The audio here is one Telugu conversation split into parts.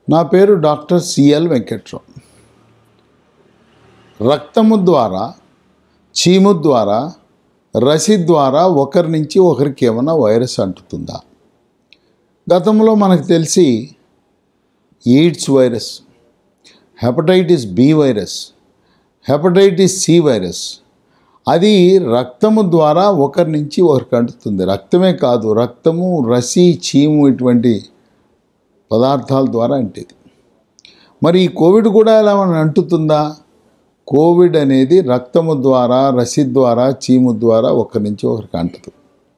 నా పేరు డాక్టర్ సిఎల్ వెంకట్రావు రక్తము ద్వారా చీము ద్వారా రసి ద్వారా ఒకరి నుంచి ఒకరికి ఏమైనా వైరస్ అంటుతుందా గతంలో మనకు తెలిసి AIDS virus hepatitis B virus hepatitis C virus అది రక్తము ద్వారా ఒకరి నుంచి ఒకరికి అంటుతుంది రక్తమే కాదు రక్తము రసి చీము ఇటువంటి పదార్థాల ద్వారా అంటేది మరి ఈ కోవిడ్ కూడా ఎలా మన అంటుతుందా కోవిడ్ అనేది రక్తము ద్వారా రసి ద్వారా చీము ద్వారా ఒకరి నుంచి ఒకరికి అంటదు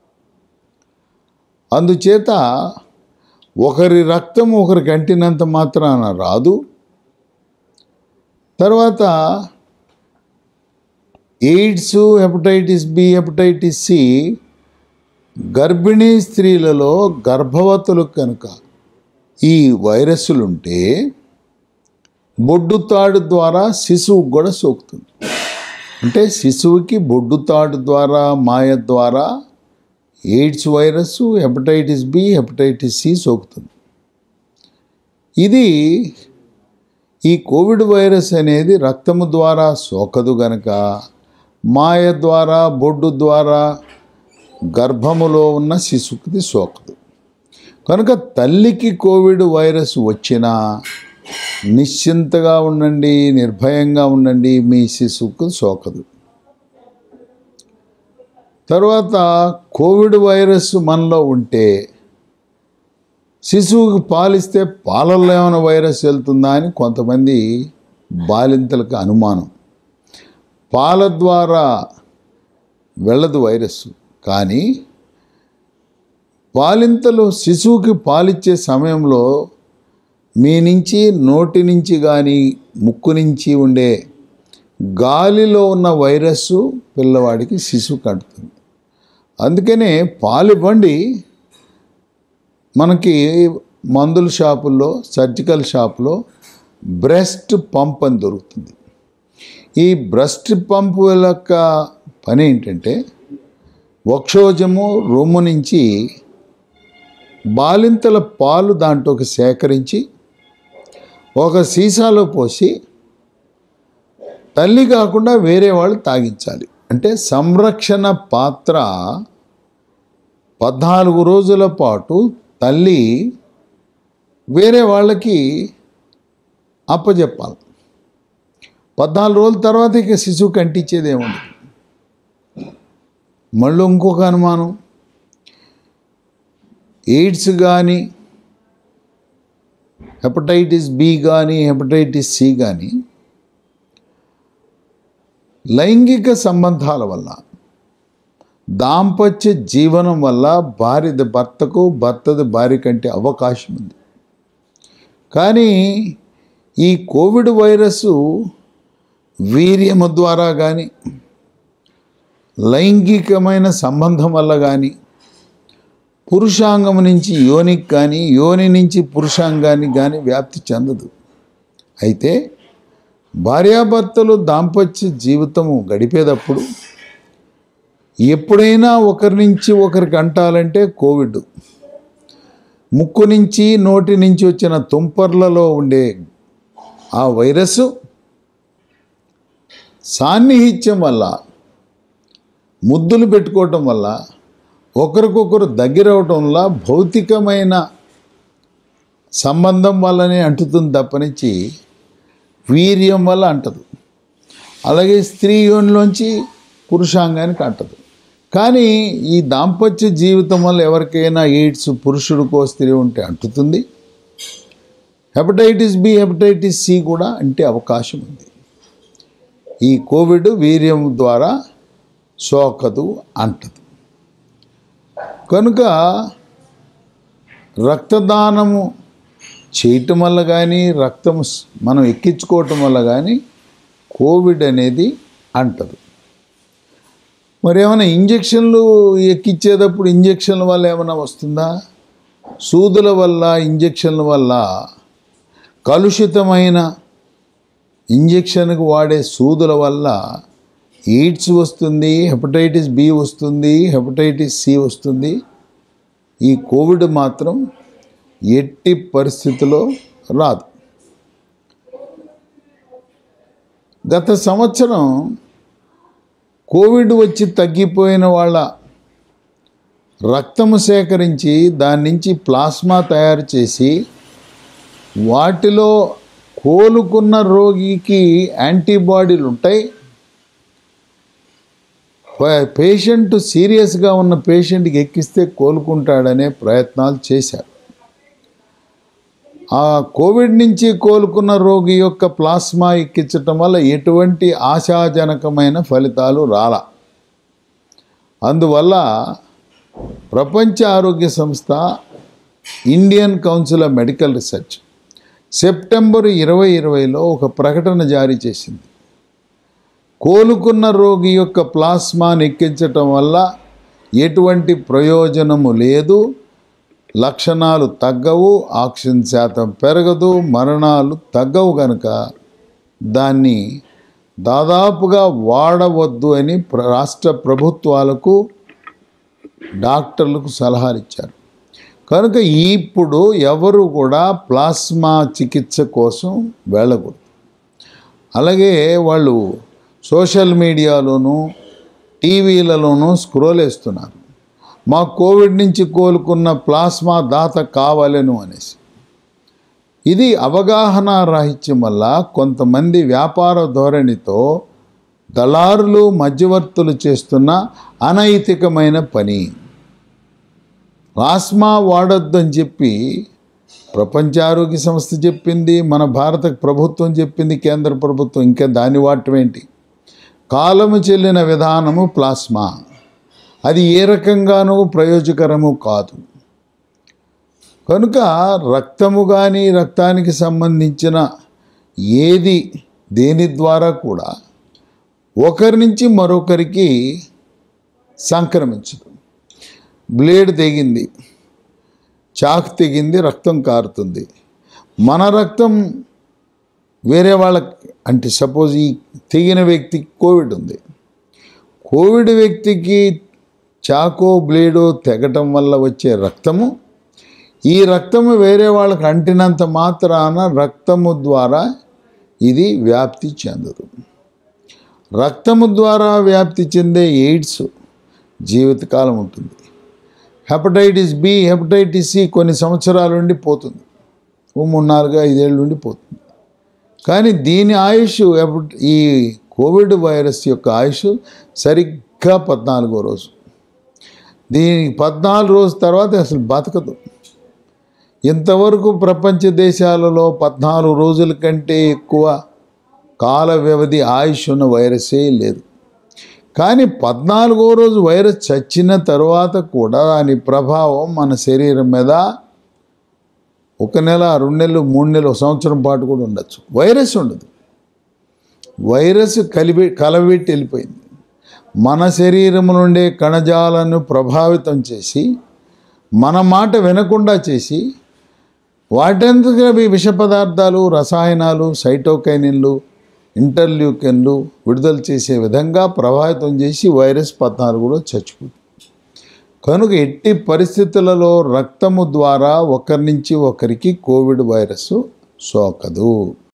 అందుచేత ఒకరి రక్తం ఒకరికి అంటినంత మాత్రాన రాదు తర్వాత AIDS hepatitis B hepatitis C గర్భిణీ స్త్రీలలో గర్భవతులు కనుక ఈ వైరస్సులు ఉంటే బొడ్డు తాడు ద్వారా శిశువుకు కూడా సోకుతుంది అంటే శిశువుకి బొడ్డు తాడు ద్వారా మాయ ద్వారా AIDS virus hepatitis B hepatitis C సోకుతుంది ఇది ఈ కోవిడ్ వైరస్ అనేది రక్తము ద్వారా సోకదు గనక మాయ ద్వారా బొడ్డు ద్వారా గర్భములో ఉన్న శిశువుకి సోకదు కనుక తల్లికి కోవిడ్ వైరస్ వచ్చినా నిశ్చింతగా ఉండండి నిర్భయంగా ఉండండి మీ శిశువుకు సోకదు తర్వాత కోవిడ్ వైరస్ మనలో ఉంటే శిశువుకి పాలిస్తే పాలల్లో ఏమైనా వైరస్ వెళ్తుందా అని కొంతమంది బాలింతలకు అనుమానం పాల ద్వారా వెళ్ళదు వైరస్ కానీ పాలింతలు శిశువుకి పాలిచ్చే సమయంలో మీ నుంచి నోటి నుంచి కానీ ముక్కు నుంచి ఉండే గాలిలో ఉన్న వైరస్ పిల్లవాడికి శిశువుకి అంటుతుంది అందుకనే పాలివ్వండి మనకి మందుల షాపుల్లో సర్జికల్ షాపులో బ్రెస్ట్ పంప్ అని దొరుకుతుంది ఈ బ్రెస్ట్ పంప్ యొక్క పని ఏంటంటే వక్షోజము రొమ్ము నుంచి బాలింతల పాలు దాంట్లోకి సేకరించి ఒక సీసాలో పోసి తల్లి కాకుండా వేరే వాళ్ళు తాగించాలి అంటే సంరక్షణ పాత్ర పద్నాలుగు రోజుల పాటు తల్లి వేరే వాళ్ళకి అప్పచెప్పాలి పద్నాలుగు రోజుల తర్వాత ఇక శిశువు కంటించేది ఏముండదు మళ్ళీ ఇంకొక అనుమానం ఎయిడ్స్ కానీ హెపటైటిస్ బి కానీ హెపటైటిస్ సి కానీ లైంగిక సంబంధాల వల్ల దాంపత్య జీవనం వల్ల భార్యది భర్తకు భర్తది భార్య కంటే అవకాశం ఉంది కానీ ఈ కోవిడ్ వైరస్ వీర్యము ద్వారా కానీ లైంగికమైన సంబంధం వల్ల కానీ పురుషాంగం నుంచి యోనికి కానీ యోని నుంచి పురుషాంగానికి కానీ వ్యాప్తి చెందదు అయితే భార్యాభర్తలు దాంపత్య జీవితము గడిపేటప్పుడు ఎప్పుడైనా ఒకరి నుంచి ఒకరికి అంటాలంటే కోవిడ్ ముక్కు నుంచి నోటి నుంచి వచ్చిన తుంపర్లలో ఉండే ఆ వైరస్ సాన్నిహిత్యం వల్ల ముద్దులు పెట్టుకోవటం వల్ల ఒకరికొకరు దగ్గర అవటం వల్ల భౌతికమైన సంబంధం వల్లనే అంటుతుంది తప్పనించి వీర్యం వల్ల అంటదు అలాగే స్త్రీ యోనిలోంచి పురుషాంగానికి అంటదు కానీ ఈ దాంపత్య జీవితం వల్ల ఎవరికైనా ఎయిడ్స్ పురుషుడికో స్త్రీ ఉంటే అంటుతుంది హెపటైటిస్ బి హెపటైటిస్ సి కూడా అంటే అవకాశం ఉంది ఈ కోవిడ్ వీర్యం ద్వారా సోకదు అంటదు కనుక రక్తదానము చేయటం వల్ల కానీ రక్తము స్- మనం ఎక్కించుకోవటం వల్ల కానీ కోవిడ్ అనేది అంటదు మరి ఏమైనా ఇంజక్షన్లు ఎక్కించేటప్పుడు ఇంజక్షన్ల వల్ల ఏమైనా వస్తుందా సూదుల వల్ల ఇంజక్షన్ల వల్ల కలుషితమైన ఇంజక్షన్కి వాడే సూదుల వల్ల ఎయిడ్స్ వస్తుంది హెపటైటిస్ బి వస్తుంది హెపటైటిస్ సి వస్తుంది ఈ కోవిడ్ మాత్రం ఎట్టి పరిస్థితిలో రాదు గత సంవత్సరం కోవిడ్ వచ్చి తగ్గిపోయిన వాళ్ళ రక్తము సేకరించి దాని నుంచి ప్లాస్మా తయారు చేసి వాటిలో కోలుకున్న రోగికి యాంటీబాడీలు ఉంటాయి పేషెంట్ సీరియస్గా ఉన్న పేషెంట్కి ఎక్కిస్తే కోలుకుంటాడనే ప్రయత్నాలు చేశారు ఆ కోవిడ్ నుంచి కోలుకున్న రోగి యొక్క ప్లాస్మా ఎక్కించటం వల్ల ఎటువంటి ఆశాజనకమైన ఫలితాలు రాల అందువల్ల ప్రపంచ ఆరోగ్య సంస్థ Indian Council of Medical Research September ఇరవై ఇరవైలో ఒక ప్రకటన జారీ చేసింది కోలుకున్న రోగి యొక్క ప్లాస్మాని ఎక్కించటం వల్ల ఎటువంటి ప్రయోజనము లేదు లక్షణాలు తగ్గవు ఆక్సిజన్ శాతం పెరగదు మరణాలు తగ్గవు కనుక దాన్ని దాదాపుగా వాడవద్దు అని ప్ర- రాష్ట్ర ప్రభుత్వాలకు డాక్టర్లకు సలహాలు ఇచ్చారు కనుక ఇప్పుడు ఎవరు కూడా ప్లాస్మా చికిత్స కోసం వెళ్ళకూడదు అలాగే వాళ్ళు సోషల్ మీడియాలోనూ టీవీలలోనూ స్క్రోల్ వేస్తున్నారు మా కోవిడ్ నుంచి కోలుకున్న ప్లాస్మా దాత కావాలను అనేసి ఇది అవగాహన రాహిత్యం వల్ల కొంతమంది వ్యాపార ధోరణితో దళారులు మధ్యవర్తులు చేస్తున్న అనైతికమైన పని ప్లాస్మా వాడొద్దని చెప్పి ప్రపంచ ఆరోగ్య సంస్థ చెప్పింది మన భారత ప్రభుత్వం చెప్పింది కేంద్ర ప్రభుత్వం ఇంకా దాన్ని వాడటం ఏంటి కాలము చెల్లిన విధానము ప్లాస్మా అది ఏ రకంగానూ ప్రయోజకరము కాదు కనుక రక్తము కానీ రక్తానికి సంబంధించిన ఏది దేని ద్వారా కూడా ఒకరి నుంచి మరొకరికి సంక్రమించదు బ్లేడ్ తెగింది చాకు తెగింది రక్తం కారుతుంది మన రక్తం వేరే వాళ్ళకి అంటే సపోజ్ ఈ తెగిన వ్యక్తికి కోవిడ్ ఉంది కోవిడ్ వ్యక్తికి చాకో బ్లేడో తెగటం వల్ల వచ్చే రక్తము ఈ రక్తము వేరే వాళ్ళకి అంటినంత మాత్రాన రక్తము ద్వారా ఇది వ్యాప్తి చెందదు రక్తము ద్వారా వ్యాప్తి చెందే ఎయిడ్స్ జీవితకాలం ఉంటుంది హెపటైటిస్ బి హెపటైటిస్ సి కొన్ని సంవత్సరాల నుండి పోతుంది ఓ మూడు నాలుగు ఐదేళ్ళ నుండి పోతుంది కానీ దీని ఆయుష్ ఎప్పుడు ఈ కోవిడ్ వైరస్ యొక్క ఆయుష్ సరిగ్గా పద్నాలుగో రోజు దీనికి పద్నాలుగు రోజు తర్వాత అసలు బతకదు ఇంతవరకు ప్రపంచ దేశాలలో పద్నాలుగు రోజుల కంటే ఎక్కువ కాల వ్యవధి ఆయుష్ ఉన్న వైరసే లేదు కానీ పద్నాలుగో రోజు వైరస్ చచ్చిన తర్వాత కూడా దాని ప్రభావం మన శరీరం మీద ఒక నెల రెండు నెలలు మూడు నెలలు ఒక సంవత్సరం పాటు కూడా ఉండొచ్చు వైరస్ ఉండదు వైరస్ కలిపి కలబెట్టి వెళ్ళిపోయింది మన శరీరం నుండే కణజాలను ప్రభావితం చేసి మన మాట వినకుండా చేసి వాటెందుకు అవి విష పదార్థాలు రసాయనాలు సైటోకైనిన్లు ఇంటర్ల్యూకెన్లు విడుదల చేసే విధంగా ప్రభావితం చేసి వైరస్ పద్నాలుగులో చచ్చిపోతుంది కనుక ఎట్టి పరిస్థితులలో రక్తము ద్వారా ఒకరి నుంచి ఒకరికి కోవిడ్ వైరస్ సోకదు